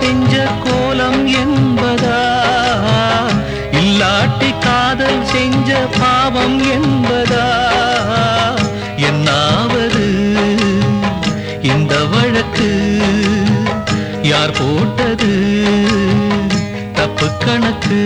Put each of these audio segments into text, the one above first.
செஞ்ச கோலம் என்பதா இல்லாட்டி காதல் செஞ்ச பாவம் என்பதா என்னாவது இந்த வழக்கு யார் போட்டது தப்பு கணக்கு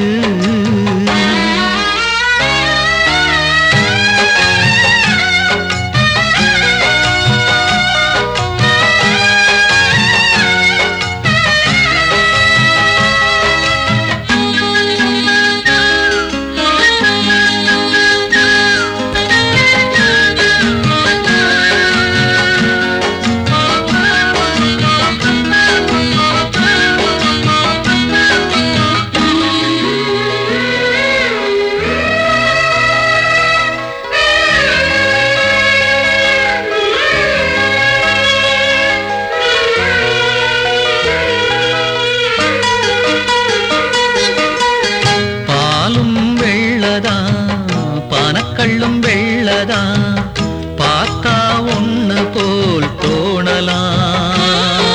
பாலும் வெள்ளதா பனக்கள்ளும் வெள்ளதா பார்த்தா ஒண்ணு போல் தோணலாம்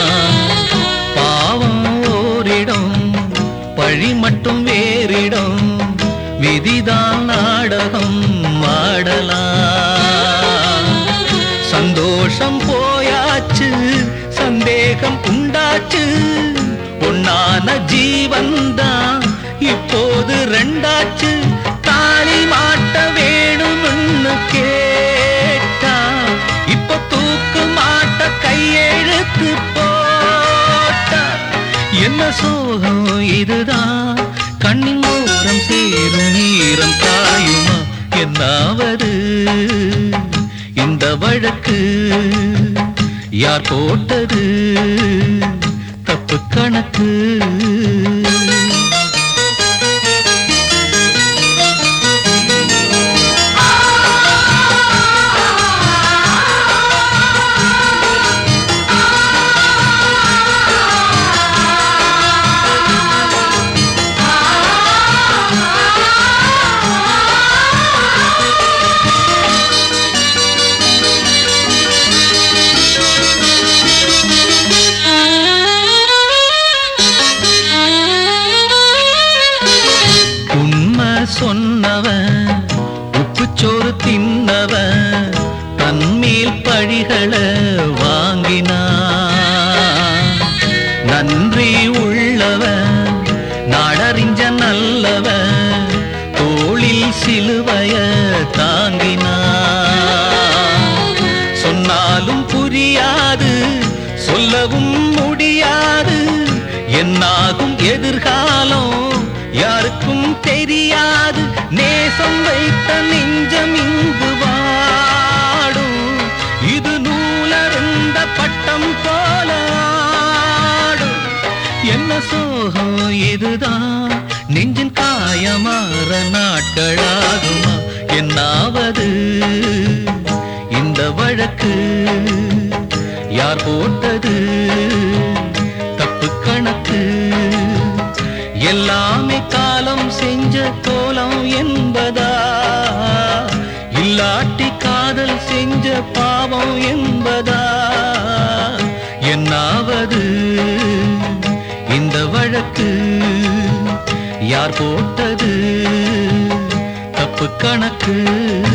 பாவம் ஓரிடம் பழி மட்டும் வேறிடம் விதிதான் நாடகம் ஆடலாம் சந்தோஷம் போயாச்சு சந்தேகம் உண்டாச்சு ஒன்னான ஜீவன்தான் இப்போது ரெண்டாச்சு தாலி மாட்ட வேணும்னு கேட்டா இப்ப தூக்கு மாட்ட கையெழுத்து போட்டா என்ன சோகம் இதுதான் கண்ணின் ஓரம் சேரும் ஈரம் காயுமா என்னாவது இந்த வழக்கு யார் போட்டது தப்பு கணக்கு உண்மை சொன்னவன் உப்புச்சோறு தின்னவன் தன்மேல் பழிகளை வாங்கினான் நன்றி உள்ளவன் நாடறிஞ்ச நல்லவன் தோளில் சிலுவைய தாங்கினான் சொன்னாலும் புரியாது சொல்லவும் முடியாது என்னாகும் எதிர்காலம் யாருக்கும் தெரியாது நேசம் வைத்த நெஞ்சம் இங்கு வாடும் இது நூலருந்த பட்டம் போல ஆடும் என்ன சோகம் இதுதான் நெஞ்சின் காயமாற நாட்களாகுமா என்னாவது இந்த வழக்கு யார் போட்டது தப்பு கணக்கு எல்லாமே காலம் செஞ்ச கோலம் என்பதா இல்லாட்டி காதல் செஞ்ச பாவம் என்பதா என்னாவது இந்த வழக்கு யார் போட்டது தப்பு கணக்கு